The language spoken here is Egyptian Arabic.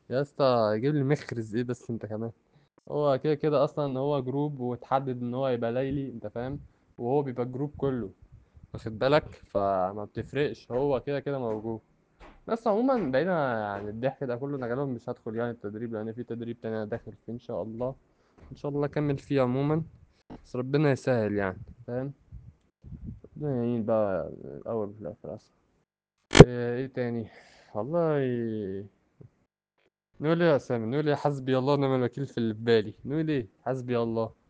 يا اسطى جيب لي مخرز ايه بس انت كمان هو كده كده اصلا هو جروب وتحدد ان هو يبقى ليلي انت فاهم وهو بيبقى الجروب كله واخد بالك فما بتفرقش هو كده كده موجود بس عموما بعيدا عن الضحك ده كله انا غالبا مش هدخل يعني التدريب لان في تدريب تاني انا داخل فيه ان شاء الله ان شاء الله اكمل فيه عموما بس ربنا يسهل يعني فاهم ربنا يعين بقى الاول وفي الاخر اصلا ايه إيه تاني والله نقول ايه يا سامي نقول ايه حسبي الله ونعم الوكيل في اللي في بالي نقول ايه حسبي الله